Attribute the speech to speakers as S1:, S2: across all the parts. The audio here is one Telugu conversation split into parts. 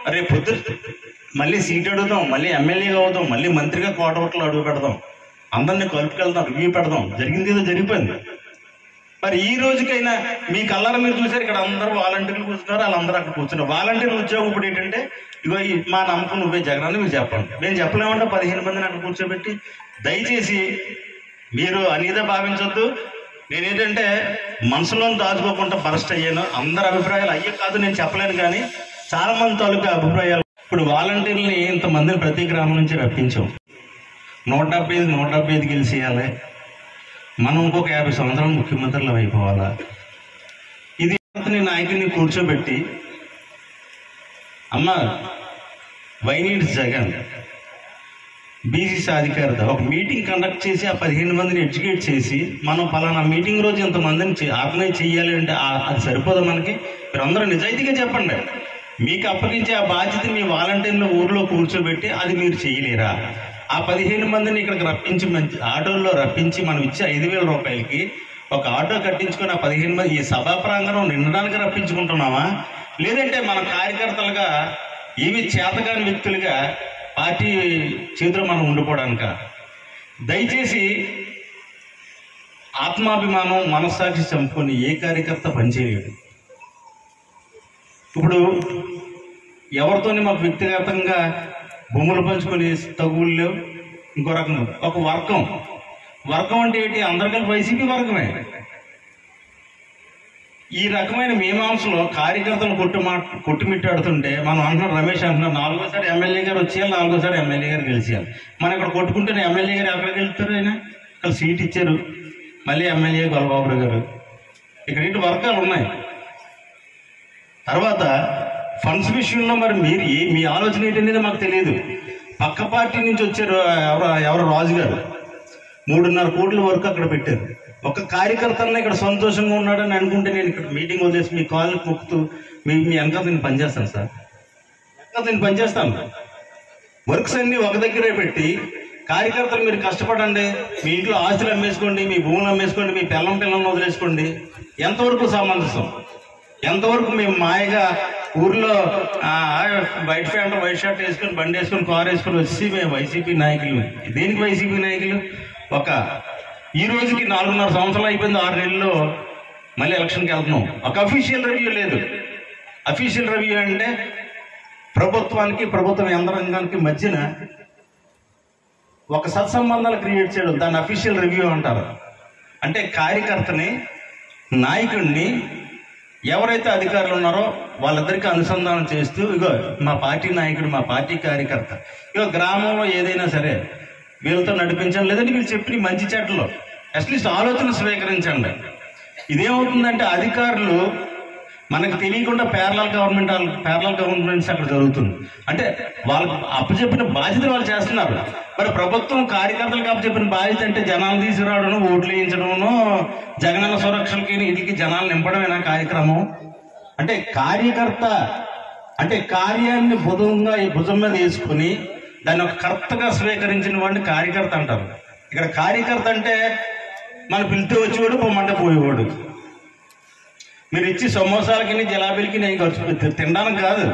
S1: రేపు పొద్దు మళ్ళీ సీట్ అడుగుదాం మళ్ళీ ఎమ్మెల్యేగా అవుదాం మళ్ళీ మంత్రిగా కోటవట్లో అడుగు పెడదాం అందరినీ కలుపుకెళ్దాం రివ్యూ పెడదాం జరిగింది ఏదో జరిగిపోయింది మరి ఈ రోజుకైనా మీ కళ్ళారా మీరు చూసారు ఇక్కడ అందరూ వాలంటీర్లు కూర్చున్నారు వాళ్ళందరూ అక్కడ కూర్చున్నారు వాలంటీర్లు ఉద్యోగం ఇప్పుడు ఏంటంటే ఇగో ఈ మా నమ్మకం నువ్వే జగన్ అని మీరు చెప్పండి మేము చెప్పలేమంటే పదిహేను మందిని అక్కడ కూర్చోబెట్టి దయచేసి మీరు అనేది భావించొద్దు నేనేంటంటే మనసులో దాచుకోకుండా బరస్ట్ అయ్యాను అందరి అభిప్రాయాలు అయ్యే కాదు నేను చెప్పలేను కానీ చాలా మంది తాలూకా అభిప్రాయాలు ఇప్పుడు వాలంటీర్లని ఇంతమందిని ప్రతి గ్రామం నుంచి రప్పించాం నూట డెబ్బై ఐదు నూట డెబ్బై ఐదు గెలిచేయాలి మనం ఇంకొక యాభై సంవత్సరాలు ముఖ్యమంత్రులు అయిపోవాలా ఇది అతని నాయకుడిని కూర్చోబెట్టి అమ్మ వైనీడ్ జగన్ బీసీ సాధికారత ఒక మీటింగ్ కండక్ట్ చేసి ఆ పదిహేను మందిని ఎడ్యుకేట్ చేసి మనం పలానా మీటింగ్ రోజు ఇంతమందిని ఆర్గనైజ్ చేయాలి అంటే ఆ- అది సరిపోదా మనకి మీరు అందరూ నిజాయితీగా చెప్పండి మీకు అప్పగించే ఆ బాధ్యత మీ వాలంటీర్లు ఊర్లో కూర్చోబెట్టి అది మీరు చేయలేరా ఆ పదిహేను మందిని ఇక్కడికి రప్పించి మంచి ఆటోల్లో రప్పించి మనం ఇచ్చే ఐదు వేల రూపాయలకి ఒక ఆటో కట్టించుకొని ఆ పదిహేను మంది ఈ సభా ప్రాంగణం నిండడానికి రప్పించుకుంటున్నామా లేదంటే మన కార్యకర్తలుగా ఏమి చేతగాని వ్యక్తులుగా పార్టీ చేతిలో మనం ఉండిపోవడానిక దయచేసి ఆత్మాభిమానం మనస్సాక్షి చంపుకొని ఏ కార్యకర్త పనిచేయలేడు ఇప్పుడు ఎవరితోని మాకు వ్యక్తిగతంగా భూములు పంచుకొని తగులు లేవు ఇంకో రకం ఒక వర్గం వర్గం అంటే ఏంటి అందరు కలిపి వైసీపీ వర్గమే ఈ రకమైన మీమాంసలో కార్యకర్తలు కొట్టుమా కొట్టుమిట్టాడుతుంటే మనం అంటున్నాం రమేష్ అంటున్నాం నాలుగోసారి ఎమ్మెల్యే గారు వచ్చేయాలి నాలుగోసారి ఎమ్మెల్యే గారు గెలిచేయాలి మనం ఇక్కడ కొట్టుకుంటే ఎమ్మెల్యే గారు ఎక్కడికి వెళ్తారు ఆయన ఇక్కడ సీట్ ఇచ్చారు మళ్ళీ ఎమ్మెల్యే గొల్లబాబు గారు ఇక్కడ ఇటు వర్గాలు ఉన్నాయి తర్వాత ఫండ్స్ విషయంలో మరి మీరు ఏ మీ ఆలోచన ఏంటనేది మాకు తెలియదు పక్క పార్టీ నుంచి వచ్చారు ఎవరు ఎవరు రాజు గారు మూడున్నర కోట్ల వరకు అక్కడ పెట్టారు ఒక కార్యకర్తన్న ఇక్కడ సంతోషంగా ఉన్నాడని అనుకుంటే నేను ఇక్కడ మీటింగ్ వదిలేసి మీ కాళ్ళు మొక్కుతూ మీ మీ వెనకాల నేను పనిచేస్తాను సార్ వెనకాల నేను పనిచేస్తాను వర్క్స్ అన్ని ఒక దగ్గరే పెట్టి కార్యకర్తలు మీరు కష్టపడండి మీ ఇంట్లో ఆస్తులు అమ్మేసుకోండి మీ భూములు అమ్మేసుకోండి మీ పిల్లం పిల్లలను వదిలేసుకోండి ఎంతవరకు సమంజసం ఎంతవరకు మేము మాయగా ఊర్లో ఆ, వైట్ ప్యాంట్ వైట్ షర్ట్ వేసుకొని బండి వేసుకొని కారు వేసుకొని వచ్చి మేము వైసీపీ నాయకులు దేనికి వైసీపీ నాయకులు ఒక ఈ రోజుకి నాలుగున్నర సంవత్సరాలు అయిపోయింది ఆరు నెలల్లో మళ్ళీ ఎలక్షన్కి వెళ్తున్నాం ఒక అఫీషియల్ రివ్యూ లేదు అఫీషియల్ రివ్యూ అంటే ప్రభుత్వానికి ప్రభుత్వ యంత్రాంగానికి మధ్యన ఒక సత్సంబంధాలు క్రియేట్ చేయడం దాన్ని అఫీషియల్ రివ్యూ అంటారు అంటే కార్యకర్తని నాయకుడిని ఎవరైతే అధికారులు ఉన్నారో వాళ్ళిద్దరికీ అనుసంధానం చేస్తూ ఇగో మా పార్టీ నాయకుడు మా పార్టీ కార్యకర్త ఇగో గ్రామంలో ఏదైనా సరే వీళ్ళతో నడిపించండి లేదంటే వీళ్ళు చెప్పిన మంచి చెడ్డలో అట్లీస్ట్ ఆలోచన స్వీకరించండి ఇదేమవుతుందంటే అధికారులు మనకు తెలియకుండా పేరలల్ గవర్నమెంట్ పేరలల్ గవర్నమెంట్స్ అక్కడ జరుగుతుంది అంటే వాళ్ళకు అప్పచెప్పిన బాధ్యత వాళ్ళు చేస్తున్నారు మరి ప్రభుత్వం కార్యకర్తలకు అప్పచెప్పిన బాధ్యత అంటే జనాలు తీసుకురావడం ఓట్లు వేయించడము జగనన్న సురక్షలకి వీటికి జనాలు నింపడమేనా కార్యక్రమం అంటే కార్యకర్త అంటే కార్యాన్ని భుజంగా ఈ భుజం మీద వేసుకుని దాన్ని ఒక కర్తగా స్వీకరించిన వాడిని కార్యకర్త అంటారు ఇక్కడ కార్యకర్త అంటే మన పిలితే వచ్చేవాడు పొమ్మంటే పోయేవాడు మీరు ఇచ్చి సమోసాలకి జిలాబీలకి నేను ఖర్చు పెట్టి తినడానికి కాదు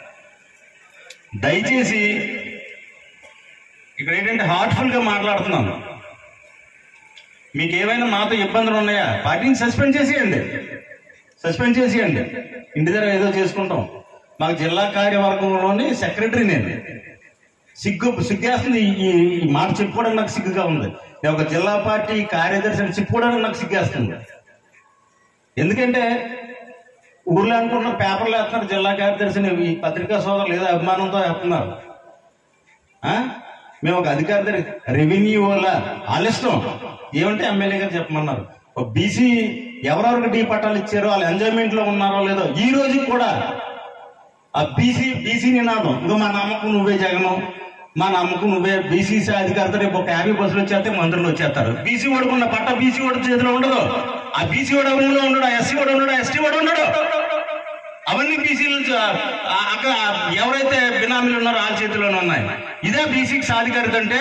S1: దయచేసి ఇక్కడ ఏంటంటే హార్ట్ఫుల్ గా మాట్లాడుతున్నాను మీకు ఏమైనా మాతో ఇబ్బందులు ఉన్నాయా పార్టీని సస్పెండ్ చేసేయండి సస్పెండ్ చేసేయండి ఇంటి దగ్గర ఏదో చేసుకుంటాం మాకు జిల్లా కార్యవర్గంలోని సెక్రటరీ నేను సిగ్గు సిగ్గేస్తుంది ఈ- ఈ ఈ మాట చెప్పుకోవడానికి నాకు సిగ్గుగా ఉంది నేను ఒక జిల్లా పార్టీ కార్యదర్శి అని చెప్పుకోవడానికి నాకు సిగ్గేస్తుంది ఎందుకంటే ఊర్లో అనుకున్న పేపర్లు వేస్తున్నారు జిల్లా కార్యదర్శిని ఈ పత్రికా సోదరులు ఏదో అభిమానంతో వేస్తున్నారు ఆ? మేము ఒక అధికారి దగ్గర రెవెన్యూ వల్ల ఆలస్యం ఏమంటే ఎమ్మెల్యే గారు చెప్పమన్నారు ఒక బీసీ ఎవరెవరికి డీ పట్టాలు ఇచ్చారో వాళ్ళు ఎంజాయ్మెంట్ లో ఉన్నారో లేదో ఈ రోజు కూడా ఆ బీసీ బీసీ నినాదం ఇదిగో మా నమ్మకం నువ్వే జగను మా నమ్మకం నువ్వే బీసీ అధికారితో రేపు ఒక యాభై బస్సులు వచ్చేస్తే మంత్రులు వచ్చేస్తారు బీసీ వాడుకున్న పట్ట బీసీ వాడు చేతిలో ఉండదు ఆ బీసీ వాడు ఎవరిలో ఉండడు ఆ ఎస్సీ వాడు ఉండడు ఎస్టీ వాడు ఉండడు అవన్నీ బీసీలు అక్కడ ఎవరైతే బినామీలు ఉన్నారో వాళ్ళ చేతిలోనే ఉన్నాయి ఇదే బీసీకి సాధికారిత అంటే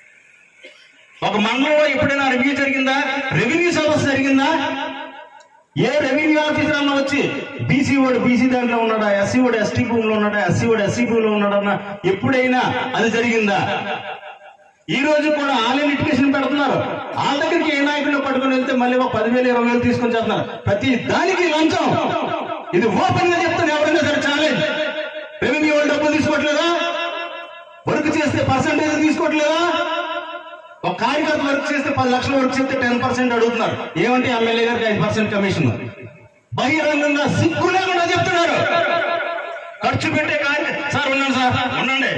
S1: ఒక మండలంలో ఎప్పుడైనా రివ్యూ జరిగిందా రెవెన్యూ సదస్సు జరిగిందా ఏ రెవెన్యూ ఆఫీసర్ అన్న వచ్చి బీసీ వాడు బీసీ దాంట్లో ఉన్నాడా ఎస్సీ వాడు ఎస్టీ భూమిలో ఉన్నాడా ఎస్సీ వాడు ఎస్సీ భూమిలో ఉన్నాడన్న ఎప్పుడైనా అది జరిగిందా ఈ రోజు కూడా ఆన్లైన్ లిటికేషన్ పెడుతున్నారు వాళ్ళ దగ్గరికి ఏ నాయకుడిని పట్టుకుని వెళ్తే మళ్ళీ ఒక పదివేలు ఇరవై వేలు తీసుకొని చేస్తున్నారు ప్రతి దానికి లంచం ఇది ఓపెన్ గా చెప్తాను ఎవరైనా సరే ఛాలెంజ్ రెవెన్యూ వాళ్ళు డబ్బులు తీసుకోవట్లేదా వర్క్ చేస్తే పర్సంటేజ్ తీసుకోవట్లేదా ఒక కార్యకర్త వర్క్ చేస్తే పది లక్షల వర్క్ చేస్తే టెన్ పర్సెంట్ అడుగుతున్నారు ఏమంటే ఎమ్మెల్యే గారికి ఐదు పర్సెంట్ కమిషన్ బహిరంగంగా సిగ్గు లేకుండా చెప్తున్నారు ఖర్చు పెట్టే కార్య సార్ ఉన్నాను సార్ ఉండండి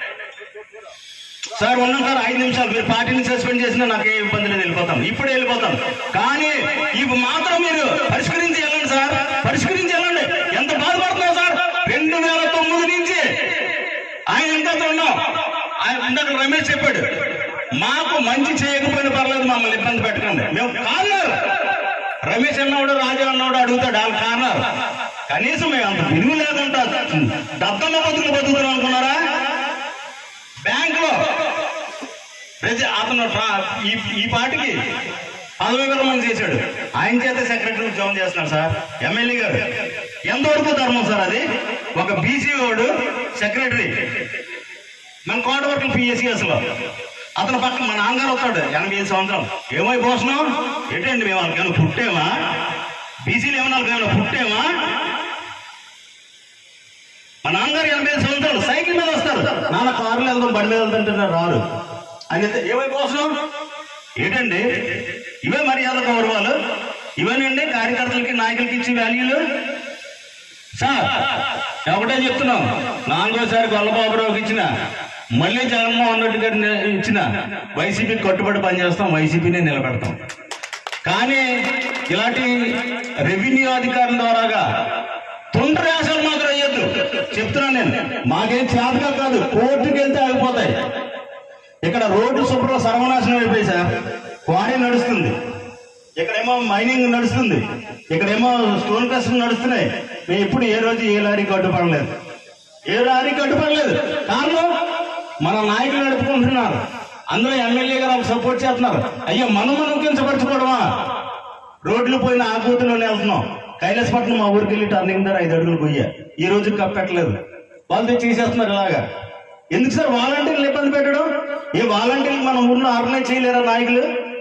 S1: సార్ ఉన్నాం సార్ ఐదు నిమిషాలు మీరు పార్టీని సస్పెండ్ చేసినా నాకు ఏ ఇబ్బంది లేదు వెళ్ళిపోతాం ఇప్పుడే వెళ్ళిపోతాం కానీ ఇవి మాత్రం మీరు పరిష్కరించి వెళ్ళండి సార్ పరిష్కరించి వెళ్ళండి ఎంత బాధపడుతున్నావు సార్ రెండు వేల తొమ్మిది నుంచి ఆయన ఎంత ఉన్నాం ఆయన ఇందాక రమేష్ చెప్పాడు మాకు మంచి చేయకపోయినా పర్లేదు మమ్మల్ని ఇబ్బంది పెట్టకండి మేము కాన్నారు రమేష్ అన్నవాడు రాజు అన్నవాడు అడుగుతాడు వాళ్ళ కారణాలు కనీసం మేము అంత విలువ లేకుండా దత్తమ్మ బతుకులు బతుకుతున్నాం అనుకున్నారా బ్యాంక్ లో ప్రతి అతను ట్రా- ఈ ఈ పార్టీకి పదవి విరమణ చేశాడు ఆయన చేత సెక్రటరీ ఉద్యోగం చేస్తున్నాడు సార్ ఎమ్మెల్యే గారు ఎంతవరకు ధర్మం సార్ అది ఒక బీసీ వాడు సెక్రటరీ మన కోటవర్కులు పిఎస్సిఎస్ లో అతని పక్కన మా నాన్నగారు వస్తాడు ఎనభై ఐదు సంవత్సరం ఏమైపోతున్నాం ఏంటండి మేము వాళ్ళకి ఏమైనా పుట్టేమా బీసీలు ఏమైనా వాళ్ళకి ఏమైనా పుట్టేమా మా నాన్నగారు ఎనభై ఐదు సంవత్సరాలు సైకిల్ మీద వస్తారు నాన్న కారులో వెళ్దాం బండి మీద వెళ్తుంటే రారు అని ఏమైపోతున్నాం ఏంటండి ఇవే మర్యాద గౌరవాలు ఇవేనండి కార్యకర్తలకి నాయకులకి ఇచ్చే వాల్యూలు సార్ ఒకటే చెప్తున్నాం నాలుగోసారి గొల్లబాబురావుకి ఇచ్చిన మళ్ళీ జగన్మోహన్ రెడ్డి గారిని ఇచ్చిన వైసీపీ కట్టుబడి పనిచేస్తాం వైసీపీని నిలబెడతాం కానీ ఇలాంటి రెవెన్యూ అధికారుల ద్వారాగా తొందరయాసలు మాత్రం వేయద్దు చెప్తున్నాను నేను మాకేం చేతగా కాదు కోర్టుకి వెళ్తే ఆగిపోతాయి ఇక్కడ రోడ్డు శుభ్రం సర్వనాశనం అయిపోయి సార్ క్వారీ నడుస్తుంది ఇక్కడేమో మైనింగ్ నడుస్తుంది ఇక్కడేమో స్టోన్ క్రషింగ్ నడుస్తున్నాయి మేము ఇప్పుడు ఏ రోజు ఏ లారీ కట్టుపడలేదు ఏ లారీ కట్టుపడలేదు కారణం మన నాయకులు నడుపుకుంటున్నారు అందులో ఎమ్మెల్యే గారు సపోర్ట్ చేస్తున్నారు అయ్యో మనం మనం కించపరచుకోవడమా రోడ్లు పోయిన ఆ కూతులోనే వెళ్తున్నాం కైలాసపట్నం మా ఊరికి వెళ్ళి టర్నింగ్ దగ్గర ఐదు అడుగులు పోయా ఈ రోజు కప్పెట్టలేదు వాళ్ళు తెచ్చి చేసేస్తున్నారు ఇలాగా ఎందుకు సార్ వాలంటీర్లు ఇబ్బంది పెట్టడం ఏ వాలంటీర్లు మన ఊర్లో ఆర్గనైజ్ చేయలేరా నాయకులు